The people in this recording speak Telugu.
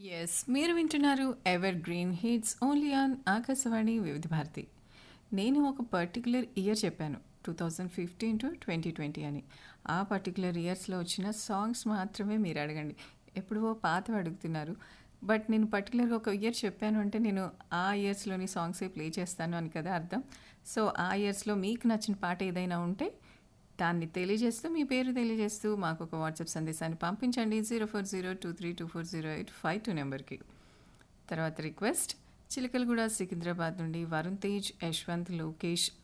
ఎస్ మీరు వింటున్నారు evergreen hits only on Akashvani Vividh Bharati నేను ఒక పర్టికులర్ ఇయర్ చెప్పాను two thousand fifteen to twenty twenty అని ఆ పర్టికులర్ ఇయర్స్లో వచ్చిన సాంగ్స్ మాత్రమే మీరు అడగండి ఎప్పుడో పాత అడుగుతున్నారు బట్ నేను పర్టికులర్గా ఒక ఇయర్ చెప్పాను అంటే నేను ఆ ఇయర్స్లోని సాంగ్సే ప్లే చేస్తాను అని కదా అర్థం సో ఆ ఇయర్స్లో మీకు నచ్చిన పాట ఏదైనా ఉంటే దాన్ని తెలియజేస్తూ మీ పేరు తెలియజేస్తూ మాకు ఒక వాట్సాప్ సందేశాన్ని పంపించండి zero four zero two three two four zero eight five two నెంబర్కి తర్వాత రిక్వెస్ట్ చిలకలగూడ సికింద్రాబాద్ నుండి వరుణ్ తేజ్ యశ్వంత్ లోకేష్